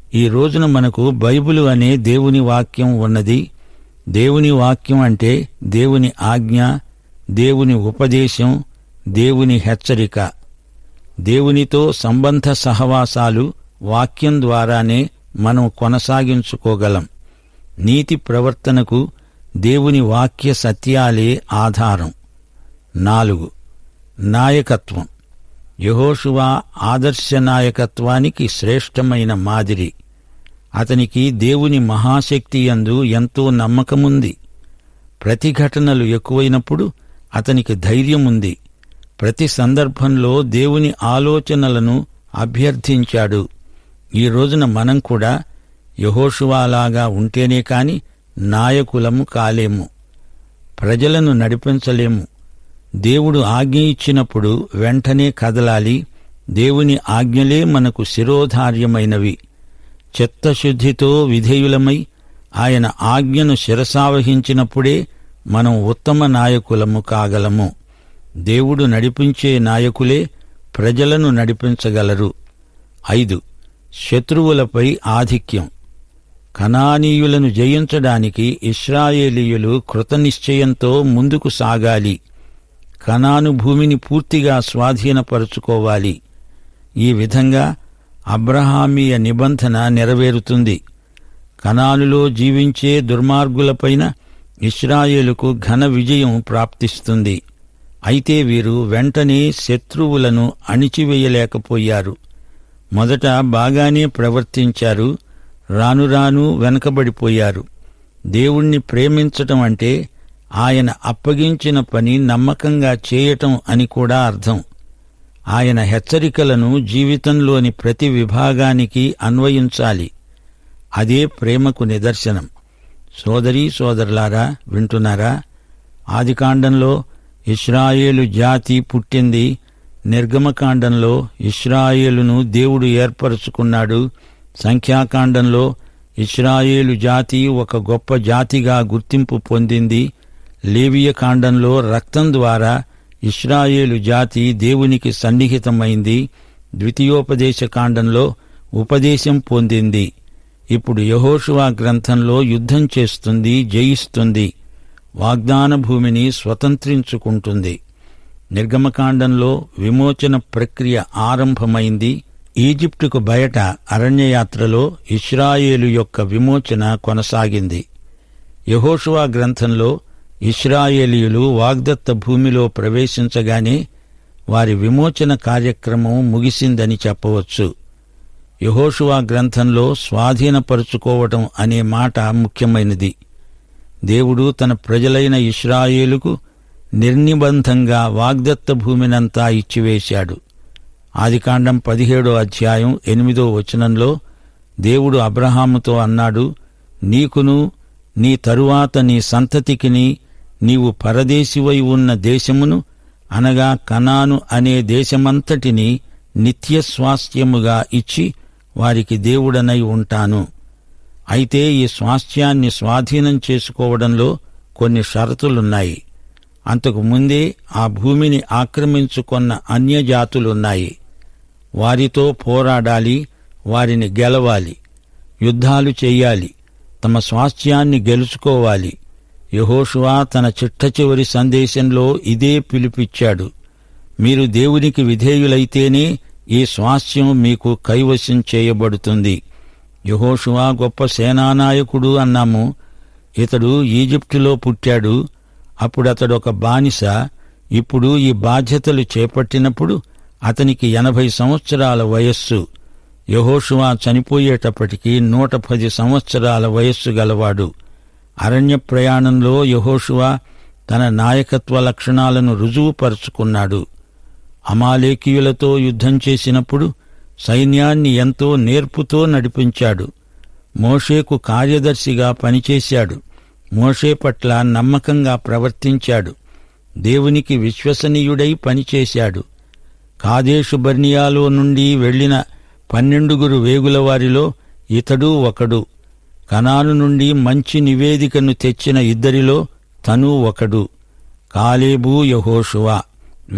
ఈ రోజున మనకు బైబిలు అనే దేవుని వాక్యం ఉన్నది దేవుని వాక్యం అంటే దేవుని ఆజ్ఞ దేవుని ఉపదేశం దేవుని హెచ్చరిక దేవునితో సంబంధ సహవాసాలు వాక్యం ద్వారానే మనం కొనసాగించుకోగలం నీతి ప్రవర్తనకు దేవుని వాక్య సత్యాలే ఆధారం నాలుగు నాయకత్వం యహోషువా ఆదర్శ నాయకత్వానికి శ్రేష్టమైన మాదిరి అతనికి దేవుని మహాశక్తి యందు ఎంతో నమ్మకముంది ప్రతిఘటనలు ఎక్కువైనప్పుడు అతనికి ధైర్యముంది ప్రతి సందర్భంలో దేవుని ఆలోచనలను అభ్యర్థించాడు ఈ రోజున మనం కూడా యహోషువాలాగా ఉంటేనే కాని నాయకులము కాలేము ప్రజలను నడిపించలేము దేవుడు ఆజ్ఞ ఇచ్చినప్పుడు వెంటనే కదలాలి దేవుని ఆజ్ఞలే మనకు శిరోధార్యమైనవి చిత్తశుద్ధితో విధేయులమై ఆయన ఆజ్ఞను శిరసావహించినప్పుడే మనం ఉత్తమ నాయకులము కాగలము దేవుడు నడిపించే నాయకులే ప్రజలను నడిపించగలరు ఐదు శత్రువులపై ఆధిక్యం కనానీయులను జయించడానికి ఇస్రాయేలీయులు కృతనిశ్చయంతో ముందుకు సాగాలి కనాను భూమిని పూర్తిగా స్వాధీనపరుచుకోవాలి ఈ విధంగా అబ్రహామీయ నిబంధన నెరవేరుతుంది కనానులో జీవించే దుర్మార్గులపైన ఇస్రాయేలుకు ఘన విజయం ప్రాప్తిస్తుంది అయితే వీరు వెంటనే శత్రువులను అణిచివేయలేకపోయారు మొదట బాగానే ప్రవర్తించారు రాను రాను వెనకబడిపోయారు దేవుణ్ణి ప్రేమించటం అంటే ఆయన అప్పగించిన పని నమ్మకంగా చేయటం అని కూడా అర్థం ఆయన హెచ్చరికలను జీవితంలోని ప్రతి విభాగానికి అన్వయించాలి అదే ప్రేమకు నిదర్శనం సోదరీ సోదరులారా వింటున్నారా ఆదికాండంలో ఇస్రాయేలు జాతి పుట్టింది నిర్గమకాండంలో ఇస్రాయేలును దేవుడు ఏర్పరచుకున్నాడు సంఖ్యాకాండంలో ఇస్రాయేలు జాతి ఒక గొప్ప జాతిగా గుర్తింపు పొందింది లేవియ కాండంలో రక్తం ద్వారా ఇస్రాయేలు జాతి దేవునికి సన్నిహితమైంది ద్వితీయోపదేశ కాండంలో ఉపదేశం పొందింది ఇప్పుడు యహోషువా గ్రంథంలో యుద్ధం చేస్తుంది జయిస్తుంది వాగ్దాన భూమిని స్వతంత్రించుకుంటుంది నిర్గమకాండంలో విమోచన ప్రక్రియ ఆరంభమైంది ఈజిప్టుకు బయట అరణ్యయాత్రలో ఇస్రాయేలు యొక్క విమోచన కొనసాగింది యహోషువా గ్రంథంలో ఇస్రాయేలీయులు వాగ్దత్త భూమిలో ప్రవేశించగానే వారి విమోచన కార్యక్రమం ముగిసిందని చెప్పవచ్చు యహోషువా గ్రంథంలో స్వాధీనపరుచుకోవటం అనే మాట ముఖ్యమైనది దేవుడు తన ప్రజలైన ఇస్రాయేలుకు నిర్నిబంధంగా వాగ్దత్త భూమినంతా ఇచ్చివేశాడు ఆదికాండం పదిహేడో అధ్యాయం ఎనిమిదో వచనంలో దేవుడు అబ్రహాముతో అన్నాడు నీకును నీ తరువాత నీ సంతతికిని నీవు పరదేశివై ఉన్న దేశమును అనగా కనాను అనే దేశమంతటిని నిత్య స్వాస్థ్యముగా ఇచ్చి వారికి దేవుడనై ఉంటాను అయితే ఈ స్వాస్థ్యాన్ని స్వాధీనం చేసుకోవడంలో కొన్ని షరతులున్నాయి అంతకు ముందే ఆ భూమిని ఆక్రమించుకొన్న అన్యజాతులున్నాయి వారితో పోరాడాలి వారిని గెలవాలి యుద్ధాలు చెయ్యాలి తమ స్వాస్థ్యాన్ని గెలుచుకోవాలి యహోషువా తన చిట్ట చివరి సందేశంలో ఇదే పిలిపిచ్చాడు మీరు దేవునికి విధేయులైతేనే ఈ స్వాస్థ్యం మీకు కైవశం చేయబడుతుంది యహోషువా గొప్ప సేనానాయకుడు అన్నాము ఇతడు ఈజిప్టులో పుట్టాడు అప్పుడు అతడు ఒక బానిస ఇప్పుడు ఈ బాధ్యతలు చేపట్టినప్పుడు అతనికి ఎనభై సంవత్సరాల వయస్సు యహోషువా చనిపోయేటప్పటికి నూట పది సంవత్సరాల వయస్సు గలవాడు అరణ్య ప్రయాణంలో యహోషువా తన నాయకత్వ లక్షణాలను రుజువుపరుచుకున్నాడు అమాలేకీయులతో యుద్ధం చేసినప్పుడు సైన్యాన్ని ఎంతో నేర్పుతో నడిపించాడు మోషేకు కార్యదర్శిగా పనిచేశాడు మోషే పట్ల నమ్మకంగా ప్రవర్తించాడు దేవునికి విశ్వసనీయుడై పనిచేశాడు కాదేశు బర్నియాలో నుండి వెళ్లిన పన్నెండుగురు వేగుల వారిలో ఇతడు ఒకడు కనాను నుండి మంచి నివేదికను తెచ్చిన ఇద్దరిలో తను ఒకడు కాలేబు యహోషువా